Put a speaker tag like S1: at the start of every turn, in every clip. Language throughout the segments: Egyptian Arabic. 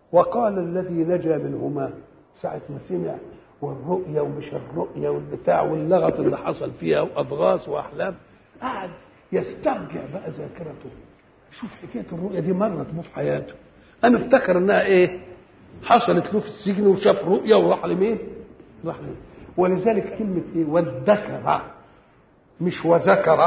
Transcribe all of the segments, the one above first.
S1: وقال الذي نجا منهما ساعة ما سمع والرؤيا ومش الرؤيا والبتاع واللغط اللي حصل فيها واضغاث واحلام قعد يسترجع بقى ذاكرته شوف حكايه الرؤيا دي مرت به في حياته انا افتكر انها ايه حصلت له في السجن وشاف رؤيا وراح لمين راح لمين ولذلك كلمه ايه والذكر مش وذكر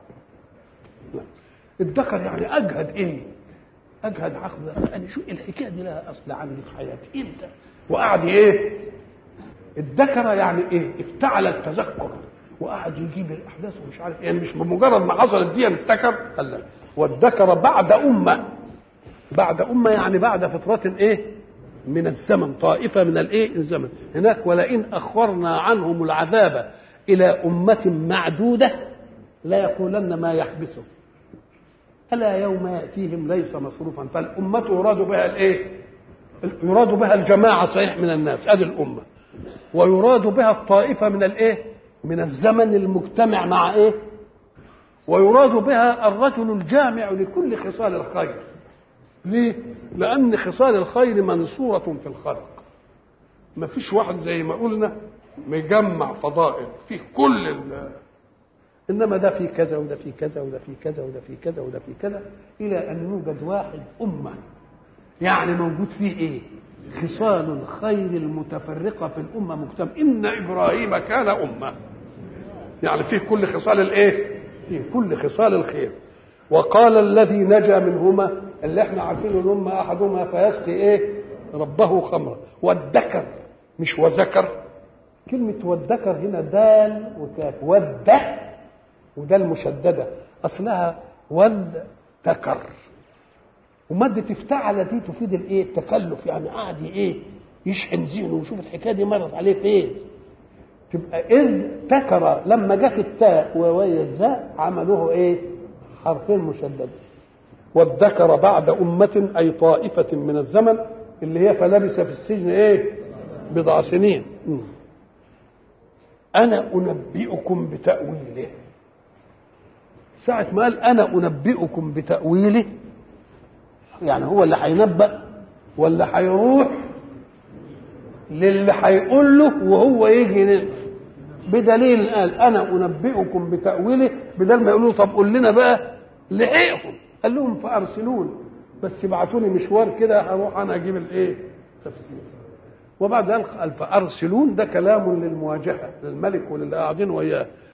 S1: لا الذكر يعني اجهد ايه اجهد عقد انا شو الحكايه دي لها اصل عندي في حياتي امتى وقعد ايه الذكر يعني ايه افتعل التذكر وقعد يجيب الاحداث ومش عارف يعني مش بمجرد ما حصلت دي افتكر قال لا والذكر بعد امه بعد امه يعني بعد فتره ايه من الزمن طائفه من الايه الزمن هناك ولئن اخرنا عنهم العذاب الى امه معدوده لا يقولن ما يحبسه الا يوم ياتيهم ليس مصروفا فالامه يراد بها الايه يراد بها الجماعه صحيح من الناس ادي الامه ويراد بها الطائفه من الايه من الزمن المجتمع مع ايه ويراد بها الرجل الجامع لكل خصال الخير ليه لان خصال الخير منصوره في الخلق ما فيش واحد زي ما قلنا مجمع فضائل فيه كل ال انما ده في كذا وده في كذا وده في كذا وده في كذا وده في كذا الى ان يوجد واحد امه يعني موجود فيه ايه خصال الخير المتفرقه في الامه مجتمع ان ابراهيم كان امه يعني فيه كل خصال الايه فيه كل خصال الخير وقال الذي نجا منهما اللي احنا عارفين ان هم احدهما فيسقي ايه ربه خمرا والذكر مش وذكر كلمة والذكر هنا دال وكاف ود ودال مشددة أصلها والذكر ومادة افتعل دي تفيد الايه التكلف يعني قاعد ايه يشحن ذهنه ويشوف الحكايه دي مرت عليه فين تبقى اذ ذكر لما جت التاء ووي الزاء عملوه ايه حرفين مشددين والذكر بعد أمة أي طائفة من الزمن اللي هي فلبث في السجن إيه بضع سنين أنا أنبئكم بتأويله ساعة ما قال أنا أنبئكم بتأويله يعني هو اللي هينبأ ولا هيروح للي هيقول له وهو يجي بدليل قال أنا أنبئكم بتأويله بدل ما يقولوا طب قول لنا بقى لحقهم قال لهم فارسلون بس ابعتوا لي مشوار كده هروح انا اجيب الايه تفسير وبعد ذلك قال فارسلون ده كلام للمواجهه للملك وللي قاعدين وياه